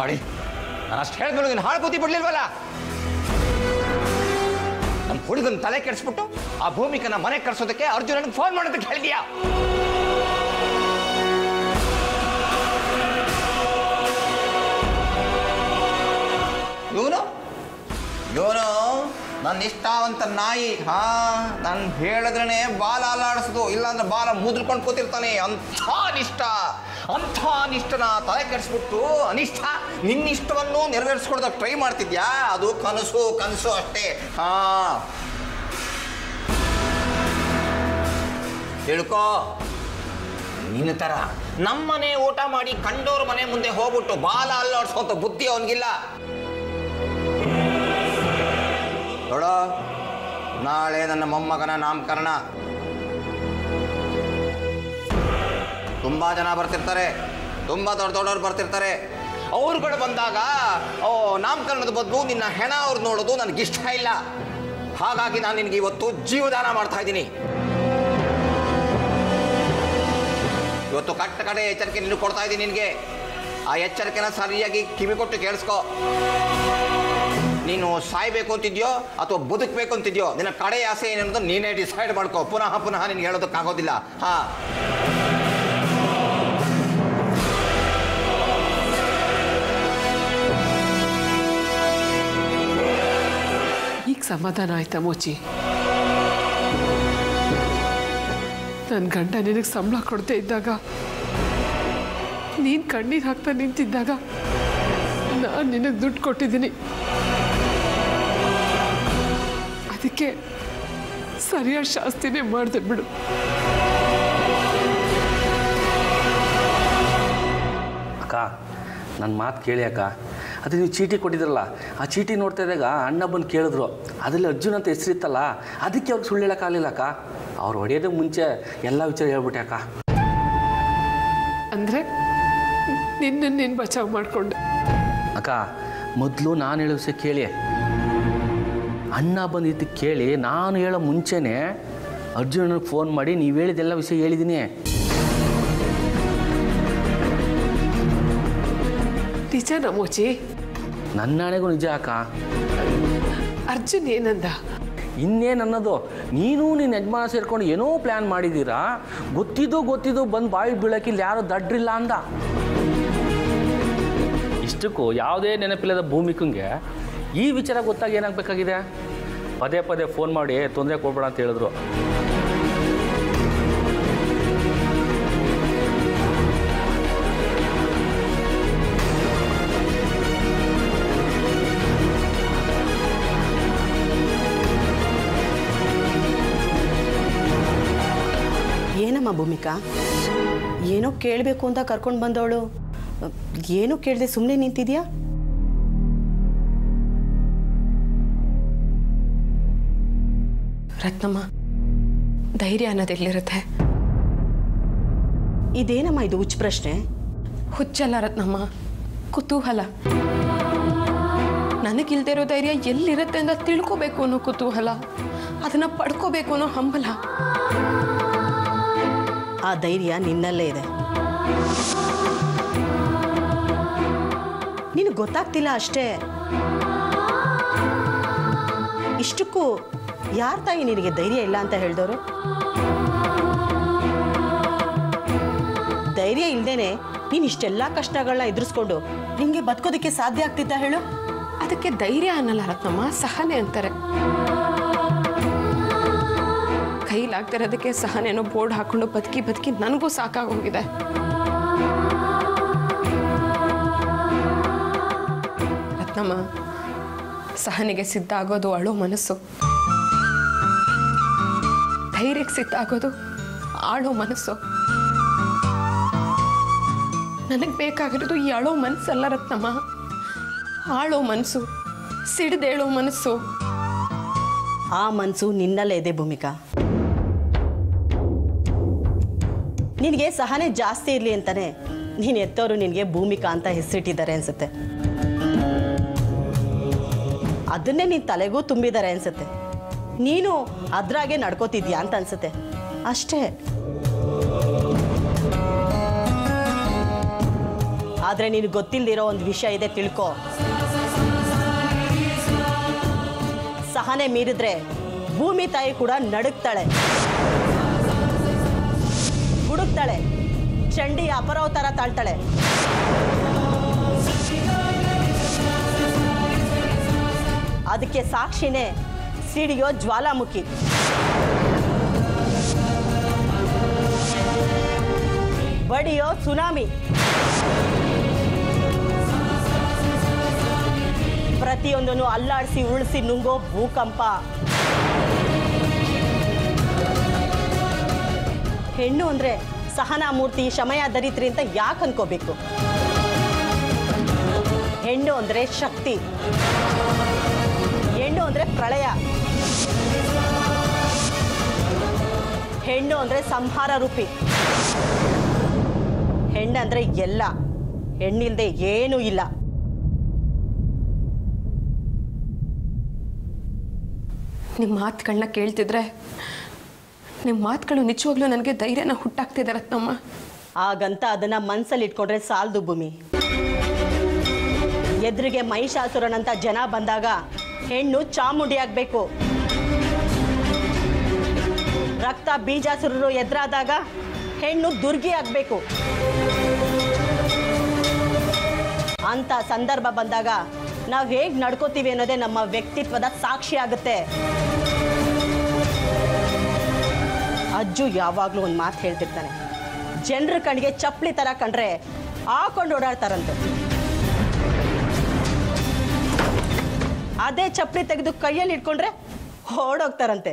ಮಾಡಿ ನಾನು ಅಷ್ಟು ಹೇಳಿದ್ಮೇಲೆ ನೀನು ಹಾಳು ಬುದ್ಧಿ ಬಿಡ್ಲಿಲ್ವಲ್ಲ ನಮ್ಮ ಹುಡುಗನ ತಲೆ ಕೆಡಿಸ್ಬಿಟ್ಟು ಆ ಭೂಮಿಕನ ಮನೆ ಕರ್ಸೋದಕ್ಕೆ ಅರ್ಜುನ್ ನನಗೆ ಫೋನ್ ಮಾಡೋದಕ್ಕೆ ಹೇಳಿದ್ಯಾ ಇವನು ಇವನು ನನ್ನ ಇಷ್ಟವಂತ ನಾಯಿ ಹಾ ನಾನು ಹೇಳಿದ್ರೇನೆ ಬಾಲ ಅಲ್ಲಾಡಿಸೋದು ಇಲ್ಲಾಂದ್ರೆ ಬಾಲ ಮುದ್ರಕೊಂಡು ಕೂತಿರ್ತಾನೆ ಅಂಥ ಅನಿಷ್ಟ ಅಂಥ ಅನಿಷ್ಟನ ತಲೆ ಕೆಡಿಸ್ಬಿಟ್ಟು ಅನಿಷ್ಟ ನಿನ್ನಿಷ್ಟವನ್ನು ನೆರವೇರಿಸ್ಕೊಡೋದಕ್ಕೆ ಟ್ರೈ ಮಾಡ್ತಿದ್ಯಾ ಅದು ಕನಸು ಕನಸು ಅಷ್ಟೇ ಹಾ ತಿಳ್ಕೋ ನಿನ್ನ ತರ ನಮ್ಮನೆ ಊಟ ಮಾಡಿ ಕಂಡೋರ್ ಮನೆ ಮುಂದೆ ಹೋಗ್ಬಿಟ್ಟು ಬಾಲ ಅಲ್ಲಾಡ್ಸೋಂಥ ಬುದ್ಧಿ ಅವನಿಗಿಲ್ಲ ನೋಡೋ ನಾಳೆ ನನ್ನ ಮೊಮ್ಮಗನ ನಾಮಕರಣ ತುಂಬಾ ಜನ ಬರ್ತಿರ್ತಾರೆ ತುಂಬಾ ದೊಡ್ಡ ದೊಡ್ಡವ್ರು ಬರ್ತಿರ್ತಾರೆ ಅವ್ರುಗಳು ಬಂದಾಗ ಓ ನಾಮಕರಣದ ಬದಲು ನಿನ್ನ ಹೆಣ ಅವ್ರು ನೋಡೋದು ನನಗೆ ಇಷ್ಟ ಇಲ್ಲ ಹಾಗಾಗಿ ನಾನು ನಿನಗೆ ಇವತ್ತು ಜೀವದಾನ ಮಾಡ್ತಾ ಇದ್ದೀನಿ ಇವತ್ತು ಕಟ್ಟ ಕಡೆ ಎಚ್ಚರಿಕೆ ನಿನಗೆ ಕೊಡ್ತಾ ಇದ್ದೀನಿ ನಿನಗೆ ಆ ಎಚ್ಚರಿಕೆನ ಸರಿಯಾಗಿ ಕಿವಿ ಕೊಟ್ಟು ಕೇಳಿಸ್ಕೊ ನೀನು ಸಾಯ್ಬೇಕು ಅಂತಿದ್ಯೋ ಅಥವಾ ಬದುಕಬೇಕು ಅಂತಿದ್ಯೋ ನಿನ್ನ ಕಡೆ ಆಸೆ ಏನನ್ನೋದು ನೀನೇ ಡಿಸೈಡ್ ಮಾಡ್ಕೋ ಪುನಃ ಪುನಃ ನಿನ್ಗೆ ಹೇಳೋದಕ್ಕಾಗೋದಿಲ್ಲ ಹಾ ಈಗ ಸಮಾಧಾನ ಆಯ್ತಾ ಮೋಚಿ ನನ್ನ ಗಂಡ ನಿನಗೆ ಸಂಬಳ ಕೊಡದೆ ಇದ್ದಾಗ ನೀನು ಕಣ್ಣೀರು ಹಾಕ್ತಾ ನಿಂತಿದ್ದಾಗ ನಾನು ನಿನಗೆ ದುಡ್ಡು ಕೊಟ್ಟಿದ್ದೀನಿ ಅದಕ್ಕೆ ಸರಿಯಾದ ಶಾಸ್ತಿನೇ ಮಾಡಿದೆ ಬಿಡು ಅಕ್ಕ ನನ್ನ ಮಾತು ಕೇಳಿ ಅಕ್ಕ ಅದು ನೀವು ಚೀಟಿ ಕೊಟ್ಟಿದ್ರಲ್ಲ ಆ ಚೀಟಿ ನೋಡ್ತಾ ಇದ್ದಾಗ ಅಣ್ಣ ಬಂದು ಕೇಳಿದ್ರು ಅದರಲ್ಲಿ ಅರ್ಜುನ್ ಅಂತ ಹೆಸರಿತ್ತಲ್ಲ ಅದಕ್ಕೆ ಅವ್ರಿಗೆ ಸುಳ್ಳು ಹೇಳೋಕ್ಕಾಗಲಿಲ್ಲ ಅಕ್ಕ ಅವ್ರು ಹೊಡೆಯೋದಕ್ಕೆ ಮುಂಚೆ ಎಲ್ಲ ವಿಚಾರ ಹೇಳ್ಬಿಟ್ಟೆ ಅಕ್ಕ ಅಂದರೆ ನಿನ್ನ ನೀನು ಬಚಾವ್ ಮಾಡಿಕೊಂಡೆ ಅಕ್ಕ ಮೊದಲು ನಾನು ಹೇಳೋ ವಿಷಯ ಕೇಳಿ ಅಣ್ಣ ಬಂದಿದ್ದು ಕೇಳಿ ನಾನು ಹೇಳೋ ಮುಂಚೆನೇ ಅರ್ಜುನನಿಗೆ ಫೋನ್ ಮಾಡಿ ನೀವು ಹೇಳಿದೆಲ್ಲ ವಿಷಯ ಹೇಳಿದ್ದೀನಿ ನಿಜನಾ ಮೋಚಿ ನನ್ನ ಹಣೆಗೂ ನಿಜ ಅಕ್ಕ ಅರ್ಜುನ್ ಏನಂದ ಇನ್ನೇನು ಅನ್ನೋದು ನೀನು ನಿನ್ನ ಯಜಮಾನ ಸೇರ್ಕೊಂಡು ಏನೋ ಪ್ಲ್ಯಾನ್ ಮಾಡಿದ್ದೀರಾ ಗೊತ್ತಿದ್ದು ಗೊತ್ತಿದ್ದು ಬಂದು ಬಾಯಿ ಬೀಳಕ್ಕೆ ಇಲ್ಲಿ ಯಾರು ದಡ್ರಿಲ್ಲ ಅಂದ ಇಷ್ಟಕ್ಕೂ ಯಾವುದೇ ನೆನಪಿಲ್ಲದ ಭೂಮಿಕಂಗೆ ಈ ವಿಚಾರ ಗೊತ್ತಾಗಿ ಏನಾಗಬೇಕಾಗಿದೆ ಪದೇ ಪದೇ ಫೋನ್ ಮಾಡಿ ತೊಂದರೆ ಕೊಡ್ಬೇಡ ಅಂತ ಹೇಳಿದ್ರು ಏನಮ್ಮ ಭೂಮಿಕಾ ಏನೋ ಕೇಳಬೇಕು ಅಂತ ಕರ್ಕೊಂಡು ಬಂದವಳು ಏನೋ ಕೇಳದೆ ಸುಮ್ಮನೆ ನಿಂತಿದ್ಯಾ ರತ್ನಮ್ಮ ಧೈರ್ಯ ಅನ್ನೋದು ಎಲ್ಲಿರುತ್ತೆ ಇದೇನಮ್ಮ ಇದು ಹುಚ್ಚ ಪ್ರಶ್ನೆ ಹುಚ್ಚಲ್ಲ ರತ್ನಮ್ಮ ಕುತೂಹಲ ನನಗಿಲ್ದೇ ಇರೋ ಧೈರ್ಯ ಎಲ್ಲಿರುತ್ತೆ ಅಂತ ತಿಳ್ಕೋಬೇಕು ಅನ್ನೋ ಕುತೂಹಲ ಅದನ್ನ ಪಡ್ಕೋಬೇಕು ಅನ್ನೋ ಹಂಬಲ ಆ ಧೈರ್ಯ ನಿನ್ನಲ್ಲೇ ಇದೆ ನಿನಗೆ ಗೊತ್ತಾಗ್ತಿಲ್ಲ ಅಷ್ಟೇ ಇಷ್ಟಕ್ಕೂ ಯಾರ ತಾಯಿ ನಿನಗೆ ಧೈರ್ಯ ಇಲ್ಲ ಅಂತ ಹೇಳಿದವರು ಧೈರ್ಯ ಇಲ್ದೇನೆ ನೀನು ಇಷ್ಟೆಲ್ಲ ಕಷ್ಟಗಳನ್ನ ಎದುರಿಸ್ಕೊಂಡು ನಿಂಗೆ ಬದುಕೋದಕ್ಕೆ ಸಾಧ್ಯ ಆಗ್ತಿತ್ತ ಹೇಳು ಅದಕ್ಕೆ ಧೈರ್ಯ ಅನ್ನಲ್ಲ ರತ್ನಮ್ಮ ಸಹನೆ ಅಂತಾರೆ ಕೈಲಾಗ್ತಿರೋದಕ್ಕೆ ಸಹನೆನೋ ಬೋರ್ಡ್ ಹಾಕೊಂಡು ಬದುಕಿ ಬದುಕಿ ನನಗೂ ಸಾಕಾಗೋಗಿದೆ ರತ್ನಮ್ಮ ಸಹನೆಗೆ ಸಿದ್ಧ ಆಗೋದು ಅಳೋ ಮನಸ್ಸು ಧೈರ್ಯಕ್ಕೆ ಸಿದ್ಧ ಆಗೋದು ಆಳೋ ಮನಸ್ಸು ನನಗೆ ಬೇಕಾಗಿರೋದು ಈ ಅಳೋ ಮನಸ್ಸಲ್ಲ ರತ್ನಮ್ಮ ಆಳೋ ಮನಸ್ಸು ಸಿಡ್ದೇಳೋ ಮನಸ್ಸು ಆ ಮನಸ್ಸು ನಿನ್ನಲ್ಲೇ ಇದೆ ಭೂಮಿಕಾ ನಿನಗೆ ಸಹನೆ ಜಾಸ್ತಿ ಇರಲಿ ಅಂತಾನೆ ನೀನು ಎತ್ತವರು ನಿನಗೆ ಭೂಮಿಕಾ ಅಂತ ಹೆಸರಿಟ್ಟಿದ್ದಾರೆ ಅನ್ಸುತ್ತೆ ಅದನ್ನೇ ನಿನ್ನ ತಲೆಗೂ ತುಂಬಿದ್ದಾರೆ ಅನ್ಸುತ್ತೆ ನೀನು ಅದ್ರಾಗೆ ನಡ್ಕೋತಿದ್ಯಾ ಅಂತ ಅನ್ಸುತ್ತೆ ಅಷ್ಟೇ ಆದರೆ ನಿನಗೆ ಗೊತ್ತಿಲ್ಲದಿರೋ ಒಂದು ವಿಷಯ ಇದೆ ತಿಳ್ಕೊ ಸಹನೆ ಮೀರಿದ್ರೆ ಭೂಮಿ ತಾಯಿ ಕೂಡ ನಡುಗ್ತಾಳೆ ಹುಡುಕ್ತಾಳೆ ಚಂಡಿ ಅಪರಾವತಾರ ತಾಳ್ತಾಳೆ ಅದಕ್ಕೆ ಸಾಕ್ಷಿನೇ ಸಿಡಿಯೋ ಜ್ವಾಲಾಮುಖಿ ಬಡಿಯೋ ಸುನಾಮಿ ಪ್ರತಿಯೊಂದನ್ನು ಅಲ್ಲಾಡಿಸಿ ಉಳಿಸಿ ನುಂಗೋ ಭೂಕಂಪ ಹೆಣ್ಣು ಅಂದ್ರೆ ಸಹನಾಮೂರ್ತಿ ಶಮಯ ದರಿತ್ರಿ ಅಂತ ಯಾಕೆ ಅನ್ಕೋಬೇಕು ಹೆಣ್ಣು ಅಂದ್ರೆ ಶಕ್ತಿ ಹೆಣ್ಣು ಅಂದ್ರೆ ಪ್ರಳಯ ಹೆಣ್ಣು ಅಂದ್ರೆ ಸಂಹಾರ ರೂಪಿ ಹೆಣ್ಣಂದ್ರೆ ಎಲ್ಲ ಹೆಣ್ಣಿಲ್ದೆ ಏನೂ ಇಲ್ಲ ನಿಮ್ಮ ಮಾತುಗಳನ್ನ ಕೇಳ್ತಿದ್ರೆ ನಿಮ್ಮ ಮಾತುಗಳು ನಿಜವಾಗ್ಲೂ ನನಗೆ ಧೈರ್ಯನ ಹುಟ್ಟಾಕ್ತಿದೆ ರತ್ನಮ್ಮ ಆಗಂತ ಅದನ್ನ ಮನ್ಸಲ್ಲಿ ಇಟ್ಕೊಂಡ್ರೆ ಸಾಲದು ಭೂಮಿ ಎದುರಿಗೆ ಮಹಿಷಾಸುರನಂತ ಜನ ಬಂದಾಗ ಹೆಣ್ಣು ಚಾಮುಂಡಿ ಆಗ್ಬೇಕು ರಕ್ತ ಬೀಜಾಸುರರು ಎದುರಾದಾಗ ಹೆಣ್ಣು ದುರ್ಗಿ ಆಗ್ಬೇಕು ಅಂತ ಸಂದರ್ಭ ಬಂದಾಗ ನಾವು ಹೇಗೆ ನಡ್ಕೋತೀವಿ ಅನ್ನೋದೇ ನಮ್ಮ ವ್ಯಕ್ತಿತ್ವದ ಸಾಕ್ಷಿ ಆಗುತ್ತೆ ಅಜ್ಜು ಯಾವಾಗಲೂ ಒಂದು ಮಾತು ಹೇಳ್ತಿರ್ತಾನೆ ಜನರ ಕಣ್ಣಿಗೆ ಚಪ್ಪಲಿ ಥರ ಕಂಡ್ರೆ ಹಾಕೊಂಡು ಓಡಾಡ್ತಾರಂತೆ ಅದೇ ಚಪ್ಪಲಿ ತೆಗೆದು ಕೈಯಲ್ಲಿ ಇಟ್ಕೊಂಡ್ರೆ ಓಡೋಗ್ತಾರಂತೆ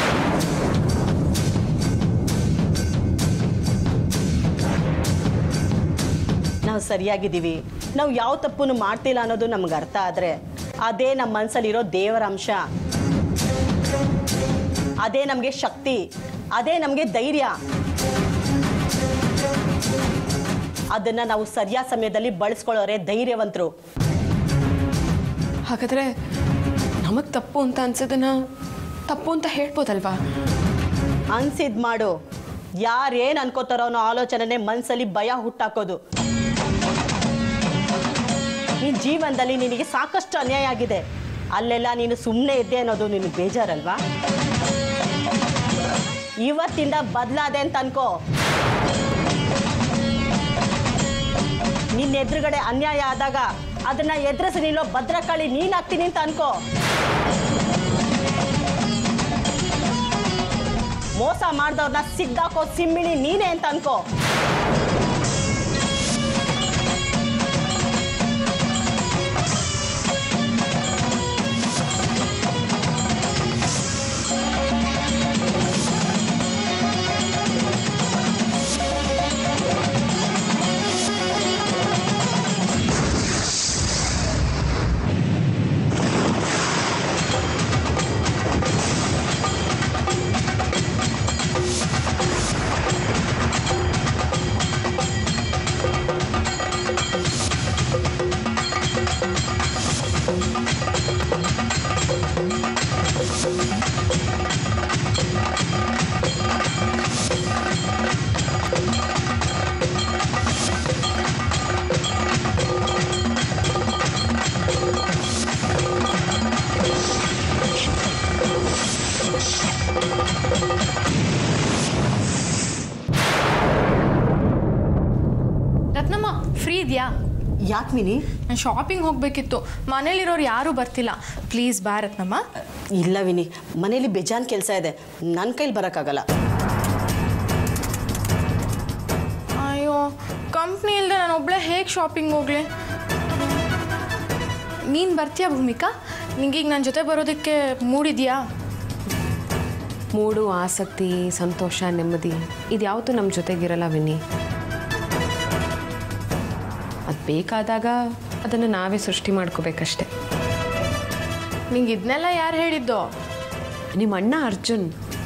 ನಾವು ಸರಿಯಾಗಿದ್ದೀವಿ ನಾವು ಯಾವ ತಪ್ಪನ್ನು ಮಾಡ್ತಿಲ್ಲ ಅನ್ನೋದು ನಮ್ಗೆ ಅರ್ಥ ಆದರೆ ಅದೇ ನಮ್ಮ ಮನಸ್ಸಲ್ಲಿರೋ ದೇವರ ಅಂಶ ಅದೇ ನಮಗೆ ಶಕ್ತಿ ಅದೇ ನಮಗೆ ಧೈರ್ಯ ಅದನ್ನ ನಾವು ಸರಿಯಾದ ಸಮಯದಲ್ಲಿ ಬಳಸ್ಕೊಳ್ಳೋರೆ ಧೈರ್ಯವಂತರು ಹಾಗಾದ್ರೆ ನಮಗೆ ತಪ್ಪು ಅಂತ ಅನ್ಸೋದನ್ನ ತಪ್ಪು ಅಂತ ಹೇಳ್ಬೋದಲ್ವಾ ಅನ್ಸಿದ್ ಮಾಡು ಯಾರೇನ್ ಅನ್ಕೋತಾರೋ ಅನ್ನೋ ಆಲೋಚನೆನೇ ಮನ್ಸಲ್ಲಿ ಭಯ ಹುಟ್ಟಾಕೋದು ನಿನ್ ಜೀವನದಲ್ಲಿ ನಿನಗೆ ಸಾಕಷ್ಟು ಅನ್ಯಾಯ ಆಗಿದೆ ಅಲ್ಲೆಲ್ಲ ನೀನು ಸುಮ್ಮನೆ ಇದ್ದೆ ಅನ್ನೋದು ನಿನಗೆ ಬೇಜಾರಲ್ವಾ ಇವತ್ತಿಂದ ಬದಲಾದೆ ಅಂತ ಅನ್ಕೋ ನಿನ್ನ ಎದುರುಗಡೆ ಅನ್ಯಾಯ ಆದಾಗ ಅದನ್ನ ಎದುರಿಸಿ ನಿಲ್ಲೋ ಭದ್ರಕಾಳಿ ನೀನಾಗ್ತೀನಿ ಅಂತ ಅನ್ಕೋ ಮೋಸ ಮಾಡ್ದವ್ರನ್ನ ಸಿಗ್ದಾಕೋ ಸಿಮ್ಮಿಣಿ ನೀನೇ ಅಂತ ಅನ್ಕೋ ರತ್ನಮ್ಮ ಫ್ರೀ ಇದೆಯಾ ಯಾಕೆ ಮಿನಿ ನಾನು ಶಾಪಿಂಗ್ ಹೋಗಬೇಕಿತ್ತು ಮನೇಲಿರೋರು ಯಾರೂ ಬರ್ತಿಲ್ಲ ಪ್ಲೀಸ್ ಬಾ ರತ್ನಮ್ಮ ಇಲ್ಲ ವಿನಿ ಮನೇಲಿ ಬೇಜಾನ್ ಕೆಲಸ ಇದೆ ನನ್ನ ಕೈಲಿ ಬರೋಕ್ಕಾಗಲ್ಲ ಅಯ್ಯೋ ಕಂಪ್ನಿ ಇಲ್ಲದೆ ನಾನು ಒಬ್ಳೆ ಹೇಗೆ ಶಾಪಿಂಗ್ ಹೋಗ್ಲಿ ನೀನು ಬರ್ತೀಯಾ ಭೂಮಿಕಾ ನಿಂಗೀಗ ನನ್ನ ಜೊತೆ ಬರೋದಕ್ಕೆ ಮೂಡಿದ್ಯಾ ಮೂಡು ಆಸಕ್ತಿ ಸಂತೋಷ ನೆಮ್ಮದಿ ಇದ್ಯಾವುದು ನಮ್ಮ ಜೊತೆಗಿರಲ್ಲ ವಿನಿ ಅದು ಬೇಕಾದಾಗ ಅದನ್ನು ನಾವೇ ಸೃಷ್ಟಿ ಮಾಡ್ಕೋಬೇಕಷ್ಟೆ ನಿಂಗೆ ಇದನ್ನೆಲ್ಲ ಯಾರು ಹೇಳಿದ್ದು ನಿಮ್ಮ ಅಣ್ಣ ಅರ್ಜುನ್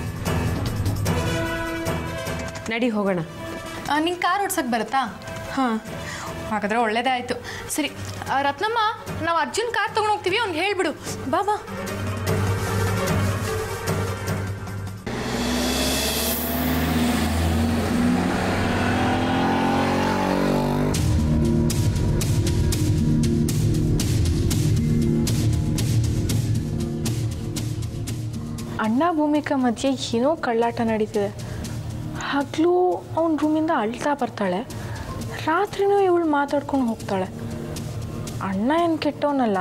ನಡಿ ಹೋಗೋಣ ನಿಂಗೆ ಕಾರ್ ಓಡ್ಸಕ್ಕೆ ಬರುತ್ತಾ ಹಾಂ ಹಾಗಾದ್ರೆ ಒಳ್ಳೇದೇ ಆಯಿತು ಸರಿ ಆ, ರತ್ನಮ್ಮ ನಾವು ಅರ್ಜುನ್ ಕಾರ್ ತೊಗೊಂಡು ಹೋಗ್ತೀವಿ ಅವ್ನಿಗೆ ಹೇಳ್ಬಿಡು ಬಾ ಬಾ ಅಣ್ಣ ಭೂಮಿಕಾ ಮಧ್ಯೆ ಏನೋ ಕಳ್ಳಾಟ ನಡೀತಿದೆ ಹಗಲು ಅವನ ರೂಮಿಂದ ಅಳ್ತಾ ಬರ್ತಾಳೆ ರಾತ್ರಿನೂ ಇವಳು ಮಾತಾಡ್ಕೊಂಡು ಹೋಗ್ತಾಳೆ ಅಣ್ಣ ಏನು ಕೆಟ್ಟವನಲ್ಲ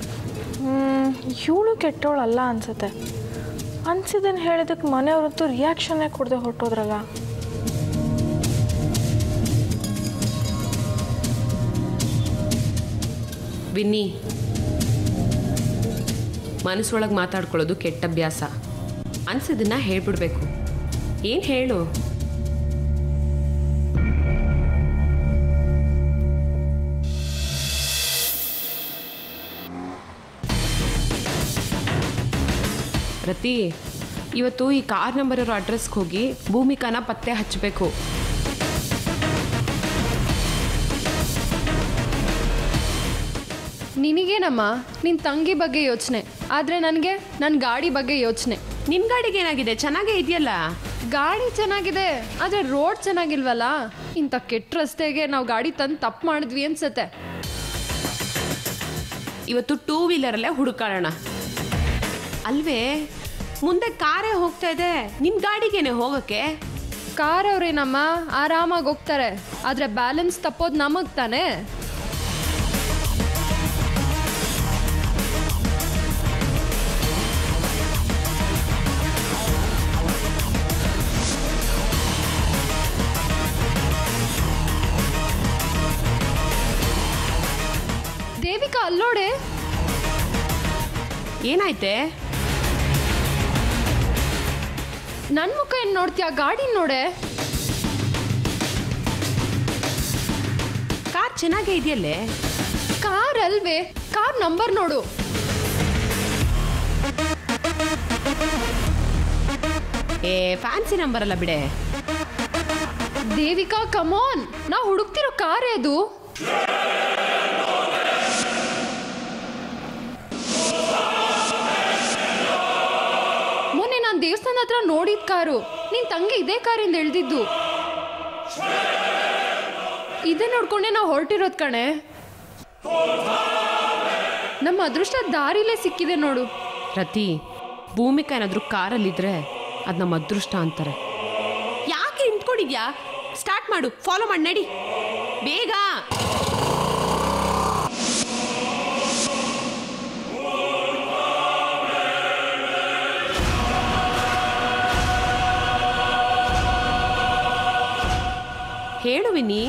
ಇವಳು ಕೆಟ್ಟವಳಲ್ಲ ಅನ್ಸುತ್ತೆ ಅನ್ಸಿದ್ದನ್ನು ಹೇಳಿದಕ್ಕೆ ಮನೆಯವ್ರಂತೂ ರಿಯಾಕ್ಷನ್ನೇ ಕೊಡದೆ ಹೊರಟೋದ್ರಲ್ಲ ವಿನ್ನಿ ಮನಸ್ಸೊಳಗೆ ಮಾತಾಡ್ಕೊಳ್ಳೋದು ಕೆಟ್ಟ ಅಭ್ಯಾಸ ಅನ್ಸಿದ್ದನ್ನ ಹೇಳ್ಬಿಡ್ಬೇಕು ಏನು ಹೇಳು ರತಿ ಇವತ್ತು ಈ ಕಾರ್ ನಂಬರ್ ಇರೋ ಅಡ್ರೆಸ್ಗೆ ಹೋಗಿ ಭೂಮಿಕಾನ ಪತ್ತೆ ಹಚ್ಚಬೇಕು ನಿನಗೇನಮ್ಮ ನಿನ್ನ ತಂಗಿ ಬಗ್ಗೆ ಯೋಚನೆ ಆದರೆ ನನಗೆ ನನ್ನ ಗಾಡಿ ಬಗ್ಗೆ ಯೋಚನೆ ನಿನ್ನ ಗಾಡಿಗೆ ಏನಾಗಿದೆ ಚೆನ್ನಾಗೇ ಇದೆಯಲ್ಲ ಗಾಡಿ ಚೆನ್ನಾಗಿದೆ ಆದರೆ ರೋಡ್ ಚೆನ್ನಾಗಿಲ್ವಲ್ಲ ಇಂಥ ಕೆಟ್ಟ ರಸ್ತೆಗೆ ನಾವು ಗಾಡಿ ತಂದು ತಪ್ಪು ಮಾಡಿದ್ವಿ ಅನ್ಸತ್ತೆ ಇವತ್ತು ಟೂ ವೀಲರಲ್ಲೇ ಹುಡುಕಾಡೋಣ ಅಲ್ವೇ ಮುಂದೆ ಕಾರೇ ಹೋಗ್ತಾ ಇದೆ ನಿನ್ನ ಗಾಡಿಗೇನೆ ಹೋಗೋಕ್ಕೆ ಕಾರ್ ಅವ್ರೇನಮ್ಮ ಆರಾಮಾಗಿ ಹೋಗ್ತಾರೆ ಆದರೆ ಬ್ಯಾಲೆನ್ಸ್ ತಪ್ಪೋದು ನಮಗೆ ತಾನೇ ದೇವಿಕಾ ಅಲ್ಲೋಡೆ ಏನಾಯ್ತೆ ನನ್ನ ಮುಖ ಏನು ನೋಡ್ತೀಯಾ ಗಾಡಿ ನೋಡೆ ಕಾರ್ ಚೆನ್ನಾಗೇ ಇದೆಯಲ್ಲೇ ಕಾರ್ ಅಲ್ವೇ ಕಾರ್ ನಂಬರ್ ನೋಡು ಏ ಫ್ಯಾನ್ಸಿ ನಂಬರ್ ಅಲ್ಲ ಬಿಡೆ ದೇವಿಕಾ ಕಮೋನ್ ನಾ ಹುಡುಕ್ತಿರೋ ಕಾರೇ ಅದು ಮೊನ್ನೆ ನಾನು ದೇವಸ್ಥಾನ ಹತ್ರ ನೋಡಿದ ಕಾರು ನಿನ್ ತಂಗಿ ಇದೇ ಕಾರಿಂದ ಎಳ್ದಿದ್ದು ಇದೇ ನೋಡ್ಕೊಂಡೆ ನಾವು ಹೊರಟಿರೋದ್ ಕಣೆ ನಮ್ಮ ಅದೃಷ್ಟ ದಾರಿಲೇ ಸಿಕ್ಕಿದೆ ನೋಡು ರತಿ ಭೂಮಿಕಾ ಏನಾದರೂ ಕಾರಲ್ಲಿದ್ರೆ ಅದು ನಮ್ಮ ಅದೃಷ್ಟ ಅಂತಾರೆ ಯಾಕೆ ನಿಂತ್ಕೊಂಡಿದ್ಯಾ ಸ್ಟಾರ್ಟ್ ಮಾಡು ಫಾಲೋ ಮಾಡಿ ನಡಿ ಬೇಗ ಹೇಳು ವಿನಿ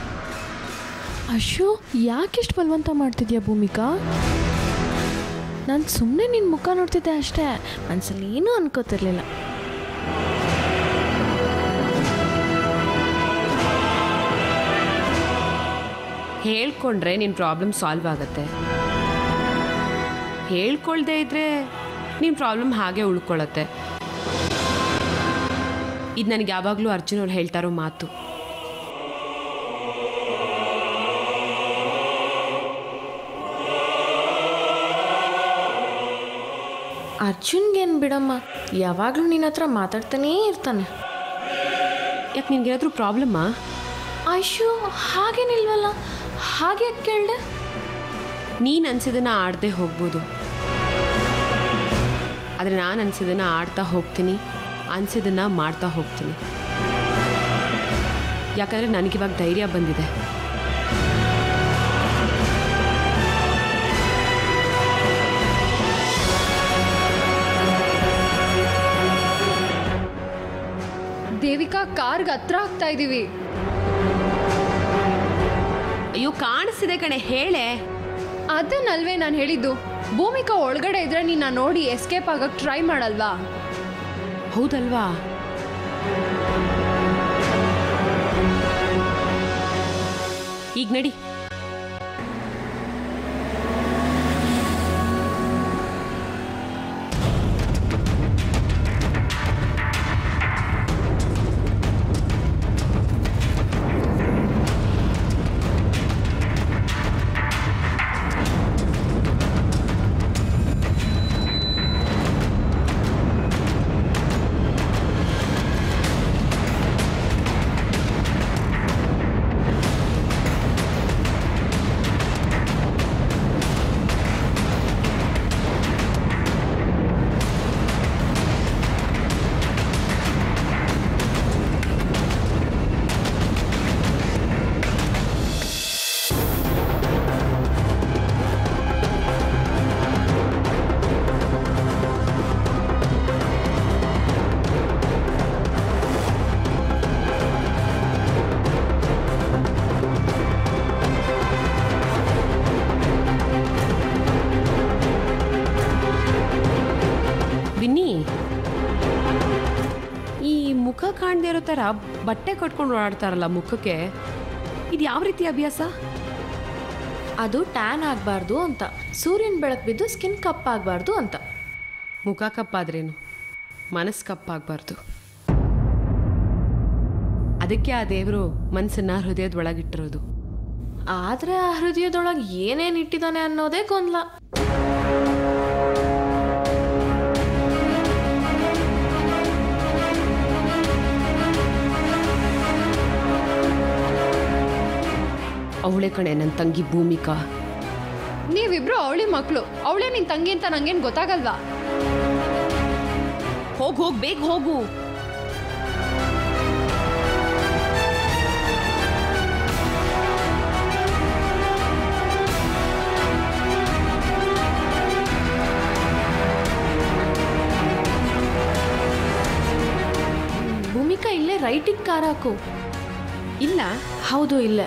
ಅಶೋ ಯಾಕೆಷ್ಟು ಬಲವಂತ ಮಾಡ್ತಿದ್ಯಾ ಭೂಮಿಕಾ ನಾನು ಸುಮ್ಮನೆ ನಿನ್ನ ಮುಖ ನೋಡ್ತಿದ್ದೆ ಅಷ್ಟೇ ಮನಸ್ಸಲ್ಲಿ ಏನೂ ಅನ್ಕೋತಿರ್ಲಿಲ್ಲ ಹೇಳ್ಕೊಂಡ್ರೆ ನಿನ್ನ ಪ್ರಾಬ್ಲಮ್ ಸಾಲ್ವ್ ಆಗುತ್ತೆ ಹೇಳ್ಕೊಳ್ದೇ ಇದ್ರೆ ನಿನ್ನ ಪ್ರಾಬ್ಲಮ್ ಹಾಗೆ ಉಳ್ಕೊಳ್ಳುತ್ತೆ ಇದು ನನಗೆ ಯಾವಾಗಲೂ ಅರ್ಜುನ್ ಅವ್ರು ಹೇಳ್ತಾ ಇರೋ ಮಾತು ಅರ್ಜುನ್ಗೇನು ಬಿಡಮ್ಮ ಯಾವಾಗಲೂ ನಿನ್ನ ಹತ್ರ ಮಾತಾಡ್ತಾನೇ ಇರ್ತಾನೆ ಯಾಕೆ ನಿನ್ಗೇನಾದ್ರೂ ಪ್ರಾಬ್ಲಮ್ಮಾ ಅಯ್ಯೋ ಹಾಗೇನಿಲ್ವಲ್ಲ ಹಾಗೆ ಯಾಕೆ ಕೇಳ್ದೆ ನೀನು ಅನ್ಸಿದ್ದನ್ನ ಆಡದೆ ಹೋಗ್ಬೋದು ಆದರೆ ನಾನು ಅನ್ಸಿದ್ದನ್ನ ಆಡ್ತಾ ಹೋಗ್ತೀನಿ ಅನ್ಸಿದ್ದನ್ನ ಮಾಡ್ತಾ ಹೋಗ್ತೀನಿ ಯಾಕಂದರೆ ನನಗಿವಾಗ ಧೈರ್ಯ ಬಂದಿದೆ ದೇವಿಕಾ ಕಾರ್ಗೆ ಹತ್ರ ಆಗ್ತಾ ಇದೀವಿ ಅಯ್ಯೋ ಕಾಣಿಸ್ತಿದೆ ಕಣೆ ಹೇಳೆ ಅದನ್ನಲ್ವೇ ನಾನು ಹೇಳಿದ್ದು ಭೂಮಿಕಾ ಒಳಗಡೆ ಇದ್ರೆ ನೀನ ನೋಡಿ ಎಸ್ಕೇಪ್ ಆಗಕ್ ಟ್ರೈ ಮಾಡಲ್ವಾ ಹೌದಲ್ವಾ ಈಗ ನಡಿ ಮುಖ ಕಾಣದೇ ಇರೋ ಥರ ಬಟ್ಟೆ ಕಟ್ಕೊಂಡು ಓಡಾಡ್ತಾರಲ್ಲ ಮುಖಕ್ಕೆ ಇದು ಯಾವ ರೀತಿ ಅಭ್ಯಾಸ ಅದು ಟ್ಯಾನ್ ಆಗಬಾರ್ದು ಅಂತ ಸೂರ್ಯನ ಬೆಳಕು ಬಿದ್ದು ಸ್ಕಿನ್ ಕಪ್ಪಾಗಬಾರ್ದು ಅಂತ ಮುಖ ಕಪ್ಪಾದ್ರೇನು ಮನಸ್ಸು ಕಪ್ಪಾಗಬಾರ್ದು ಅದಕ್ಕೆ ಆ ದೇವರು ಮನಸ್ಸನ್ನ ಹೃದಯದೊಳಗಿಟ್ಟಿರೋದು ಆದರೆ ಆ ಹೃದಯದೊಳಗೆ ಏನೇನು ಇಟ್ಟಿದ್ದಾನೆ ಅನ್ನೋದೇ ಗೊಂದಲ ಅವಳೆ ಕಣೆ ನನ್ನ ತಂಗಿ ಭೂಮಿಕಾ ನೀವಿಬ್ರು ಅವಳಿ ಮಕ್ಕಳು ಅವಳೇ ನಿನ್ ತಂಗಿ ಅಂತ ನಂಗೇನು ಗೊತ್ತಾಗಲ್ವಾ ಹೋಗ್ ಹೋಗ್ ಬೇಗ ಹೋಗು ಭೂಮಿಕಾ ಇಲ್ಲೇ ರೈಟಿಗೆ ಕಾರ್ ಹಾಕು ಇಲ್ಲ ಹೌದು ಇಲ್ಲೇ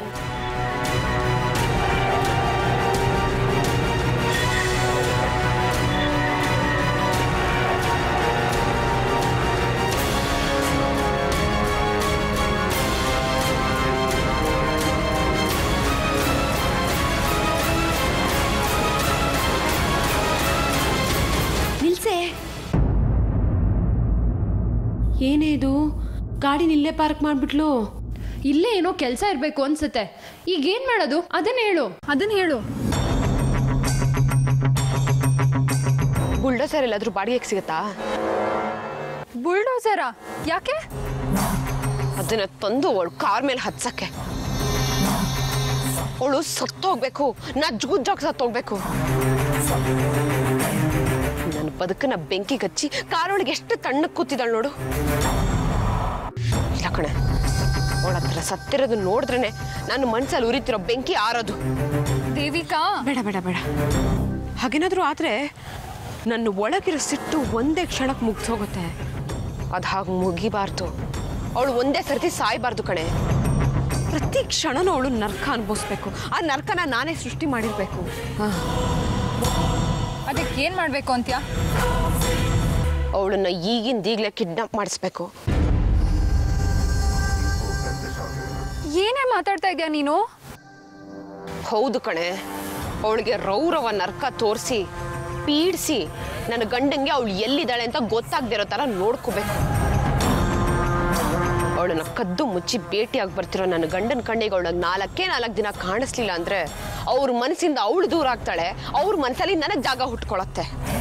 ನಿಲ್ಸೆ ಏನೇ ಇದು ಗಾಡಿನ ಇಲ್ಲೇ ಪಾರ್ಕ್ ಮಾಡ್ಬಿಟ್ಲು ಇಲ್ಲೇ ಏನೋ ಕೆಲಸ ಇರಬೇಕು ಅನ್ಸುತ್ತೆ ಈಗ ಏನ್ ಮಾಡೋದು ಅದನ್ನ ಹೇಳು ಅದನ್ನ ಹೇಳು ಬುಲ್ಡೋಸರ್ ಎಲ್ಲಾದ್ರೂ ಬಾಡಿಗೆಗೆ ಸಿಗುತ್ತಾ ಬುಲ್ಡೋಸರಾ ಯಾಕೆ ಅದನ್ನ ತಂದು ಅವಳು ಕಾರ್ ಮೇಲೆ ಹತ್ಸಕ್ಕೆ ಅವಳು ಸತ್ತೋಗ್ಬೇಕು ನಜ್ಗುಜ್ಜಾಗ್ ಸತ್ತೋಗ್ಬೇಕು ನನ್ನ ಬದುಕನ್ನ ಬೆಂಕಿ ಹಚ್ಚಿ ಕಾರೊಳಗೆ ಎಷ್ಟು ತಣ್ಣಗೆ ಕೂತಿದ್ದಾಳೆ ನೋಡು ಇಲ್ಲ ಕಣೆ ಅವಳ ಹತ್ರ ಸತ್ತಿರೋದು ನೋಡಿದ್ರೇನೆ ನನ್ನ ಮನ್ಸಲ್ಲಿ ಉರಿತಿರೋ ಬೆಂಕಿ ಆರೋದು ದೇವಿಕಾ ಬೇಡ ಬೇಡ ಬೇಡ ಹಾಗೇನಾದ್ರೂ ಆದ್ರೆ ನನ್ನ ಒಳಗಿರೋ ಸಿಟ್ಟು ಒಂದೇ ಕ್ಷಣಕ್ಕೆ ಮುಗ್ದೋಗುತ್ತೆ ಅದು ಹಾಗೆ ಮುಗಿಬಾರ್ದು ಅವಳು ಒಂದೇ ಸರ್ತಿ ಸಾಯ್ಬಾರ್ದು ಕಣೆ ಪ್ರತಿ ಕ್ಷಣನೂ ಅವಳು ನರ್ಕ ಅನುಭವಿಸ್ಬೇಕು ಆ ನರ್ಕನ ನಾನೇ ಸೃಷ್ಟಿ ಮಾಡಿರ್ಬೇಕು ಹಾ ಅದಕ್ಕೆ ಏನ್ ಮಾಡ್ಬೇಕು ಅಂತ್ಯಾ ಅವಳನ್ನ ಈಗಿಂದ ಈಗಲೇ ಕಿಡ್ನಾಪ್ ಮಾಡಿಸ್ಬೇಕು ಏನೇ ಮಾತಾಡ್ತಾ ಇದೀಯ ನೀನು ಹೌದು ಕಣೆ ಅವಳಿಗೆ ರೌರವ ನರ್ಕ ತೋರಿಸಿ ಪೀಡಿಸಿ ನನ್ನ ಗಂಡಂಗೆ ಅವಳು ಎಲ್ಲಿದ್ದಾಳೆ ಅಂತ ಗೊತ್ತಾಗ್ದಿರೋ ಥರ ನೋಡ್ಕೋಬೇಕು ಅವಳನ್ನ ಕದ್ದು ಮುಚ್ಚಿ ಭೇಟಿಯಾಗಿ ಬರ್ತಿರೋ ನನ್ನ ಗಂಡನ ಕಣ್ಣಿಗೆ ಅವಳಿಗೆ ನಾಲ್ಕೇ ನಾಲ್ಕು ದಿನ ಕಾಣಿಸ್ಲಿಲ್ಲ ಅಂದ್ರೆ ಅವ್ರ ಮನಸ್ಸಿಂದ ಅವಳು ದೂರ ಆಗ್ತಾಳೆ ಅವ್ರ ಮನಸ್ಸಲ್ಲಿ ನನಗೆ ಜಾಗ ಹುಟ್ಕೊಳತ್ತೆ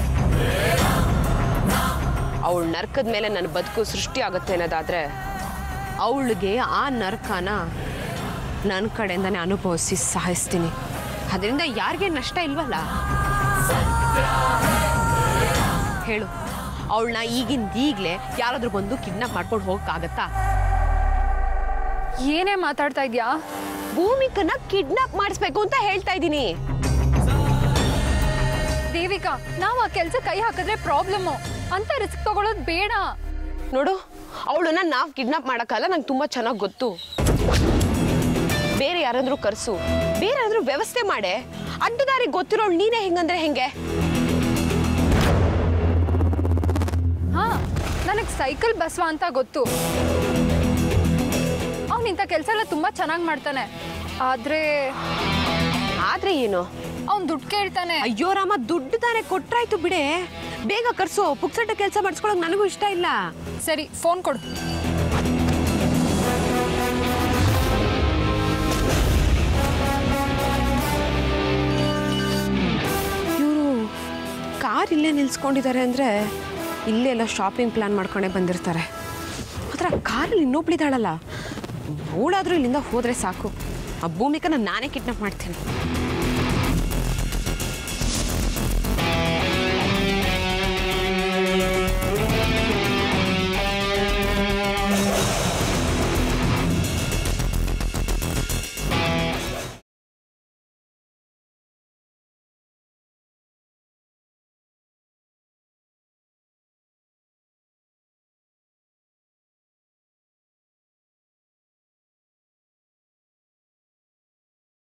ಅವಳು ನರ್ಕದ ಮೇಲೆ ನನ್ನ ಬದುಕು ಸೃಷ್ಟಿ ಆಗುತ್ತೆ ಅನ್ನೋದಾದ್ರೆ ಅವಳಿಗೆ ಆ ನರ್ಕನ ನನ್ನ ಕಡೆಯಿಂದನೇ ಅನುಭವಿಸಿ ಸಹಾಯಿಸ್ತೀನಿ ಅದರಿಂದ ಯಾರಿಗೆ ನಷ್ಟ ಇಲ್ವಲ್ಲ ಹೇಳು ಅವಳನ್ನ ಈಗಿಂದ ಈಗಲೇ ಯಾರಾದ್ರೂ ಬಂದು ಕಿಡ್ನಾಪ್ ಮಾಡ್ಕೊಂಡು ಹೋಗಕ್ಕಾಗತ್ತಾ ಏನೇ ಮಾತಾಡ್ತಾ ಇದ್ಯಾ ಭೂಮಿಕನ್ನ ಕಿಡ್ನಾಪ್ ಮಾಡಿಸ್ಬೇಕು ಅಂತ ಹೇಳ್ತಾ ಇದ್ದೀನಿ ದೇವಿಕಾ ನಾವು ಆ ಕೆಲ್ಸ ಕೈ ಹಾಕಿದ್ರೆ ಪ್ರಾಬ್ಲಮ್ಮು ಅಂತ ರಿಸ್ಕ್ ತಗೊಳ್ಳೋದು ಬೇಡ ನೋಡು ಅವಳನ್ನ ನಾವು ಕಿಡ್ನಾಪ್ ಮಾಡೋಕ್ಕಲ್ಲ ನಂಗೆ ತುಂಬ ಚೆನ್ನಾಗಿ ಗೊತ್ತು ಬೇರೆ ಯಾರಾದ್ರೂ ಕರ್ಸು ಬೇರೆ ಯಾರಾದ್ರೂ ವ್ಯವಸ್ಥೆ ಮಾಡೆ ಅಡ್ಡದಾರಿ ಗೊತ್ತಿರೋಳು ನೀನೇ ಹೆಂಗಂದ್ರೆ ಹೆಂಗೆ ಹಾ ನನಗೆ ಸೈಕಲ್ ಬಸವ ಅಂತ ಗೊತ್ತು ಅವ್ನು ಇಂಥ ಕೆಲಸ ಎಲ್ಲ ತುಂಬಾ ಚೆನ್ನಾಗಿ ಮಾಡ್ತಾನೆ ಆದ್ರೆ ಆದ್ರೆ ಏನು ಅವ್ನು ದುಡ್ಡು ಕೇಳ್ತಾನೆ ಅಯ್ಯೋ ರಾಮ ದುಡ್ಡು ತಾನೇ ಕೊಟ್ರಾಯ್ತು ಬಿಡೆ ಬೇಗ ಕರ್ಸು ಪುಕ್ಸಟ್ಟ ಕೆಲಸ ಮಾಡಿಸ್ಕೊಳಕ್ ನನಗೂ ಇಷ್ಟ ಇಲ್ಲ ಸರಿ ಫೋನ್ ಕೊಡು ಇವರು ಕಾರ್ ಇಲ್ಲೇ ನಿಲ್ಸ್ಕೊಂಡಿದ್ದಾರೆ ಅಂದರೆ ಇಲ್ಲೇ ಎಲ್ಲ ಶಾಪಿಂಗ್ ಪ್ಲಾನ್ ಮಾಡ್ಕೊಂಡೇ ಬಂದಿರ್ತಾರೆ ಮಾತ್ರ ಕಾರಲ್ಲಿ ಇನ್ನೊಬ್ಳಿದಾಳಲ್ಲ ಅವಳಾದ್ರೂ ಇಲ್ಲಿಂದ ಹೋದರೆ ಸಾಕು ಆ ಭೂಮಿಕನ ನಾನೇ ಕಿಡ್ನಾಪ್ ಮಾಡ್ತೀನಿ